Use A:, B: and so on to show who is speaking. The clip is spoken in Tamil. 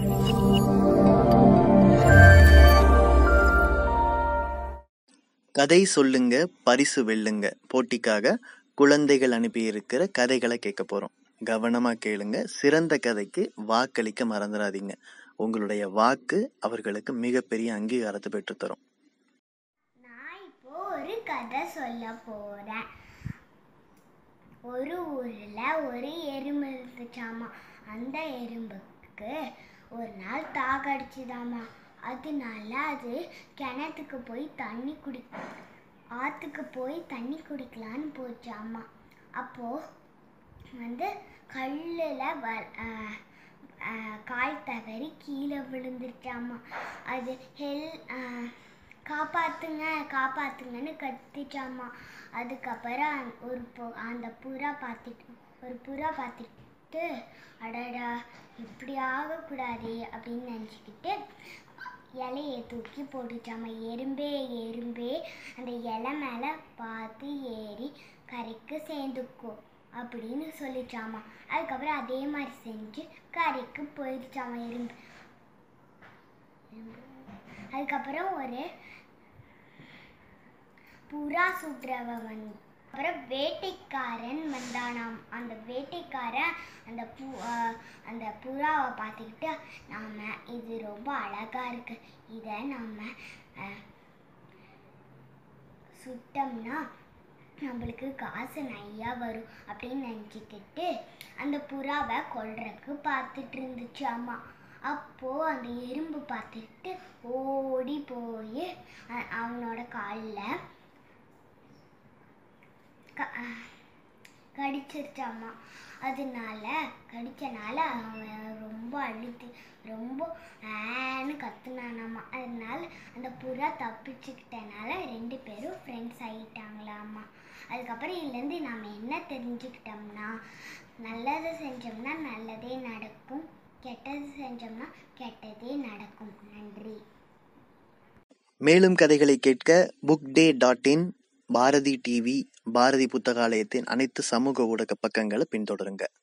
A: கதை சொல்லுங்க பரிசு வெல்லுங்க போட்டிக்காக குழந்தைகள் அனுப்பியிருக்கிற கதைகளை கேட்க போறோம் கவனமா கேளுங்க சிறந்த கதைக்கு வாக்களிக்க மறந்துடாதீங்க உங்களுடைய வாக்கு அவர்களுக்கு மிகப்பெரிய அங்கீகாரத்தை பெற்றுத்தரும்
B: நான் இப்போ ஒரு கதை சொல்ல போறேன் ஒரு ஊர்ல ஒரு எறும்பு இருந்துச்சாமா அந்த எறும்புக்கு ஒரு நாள் தாகடிச்சுதாமா அதனால அது கிணத்துக்கு போய் தண்ணி குடி ஆற்றுக்கு போய் தண்ணி குடிக்கலான்னு போச்சாமா அப்போ வந்து கல்லில் வ அஹ், அஹ், கால் தவறி கீழே விழுந்துருச்சாமா அது ஹெல் அஹ், காப்பாத்துங்க காப்பாத்துங்கன்னு கத்திச்சாமா அதுக்கப்புறம் அந்த- ஒரு பொ- அந்த புறா பார்த்துட்டு ஒரு புறா பார்த்துட்டு அடடா இப்படி ஆகக்கூடாதே அப்படின்னு நினச்சிக்கிட்டு இலையை தூக்கி போட்டுச்சாமா எறும்பே எறும்பே அந்த இலை மேலே பார்த்து ஏறி கரைக்கு சேர்ந்துக்கோ அப்படின்னு சொல்லிச்சாமா அதுக்கப்புறம் அதே மாதிரி செஞ்சு கரைக்கு போயிடுச்சாமா எறும்பு அதுக்கப்புறம் ஒரு புறா சுற்றுறவ வந்து அப்புறம் வேட்டைக்காரன் வந்தானாம் அந்த வேட்டைக்காரன் அந்த பூ அஹ், அந்த புறாவை பார்த்துக்கிட்டு நாம இது ரொம்ப அழகா இருக்கு இதை நாம அஹ், சுட்டோம்னா நம்மளுக்கு காசு நிறையா வரும் அப்படின்னு நினச்சிக்கிட்டு அந்த புறாவை கொல்றதுக்கு பார்த்துட்டு இருந்துச்சு அம்மா அப்போது அந்த எறும்பு பார்த்துட்டு ஓடி போய் அ- அவனோட காலில் க கடிச்சிருச்சாமா அதனால கடிச்சனால அவன் ரொம்ப அழுத்தி ரொம்ப ஆன்னு கத்துனானாமா அதனால அந்த புறா தப்பிச்சுக்கிட்டனால ரெண்டு பேரும் ஃப்ரெண்ட்ஸ் ஆகிட்டாங்களாமா அதுக்கப்புறம் இதுலேருந்து நாம் என்ன தெரிஞ்சுக்கிட்டோம்னா நல்லது செஞ்சோம்னா நல்லதே நடக்கும் கெட்டது செஞ்சோம்னா கெட்டதே நடக்கும் நன்றி
A: மேலும் கதைகளை கேட்க book day dot in Bharathi TV Bharathi புத்தகாலயத்தின் அனைத்து சமூக ஊடக பக்கங்களை பின்தொடருங்க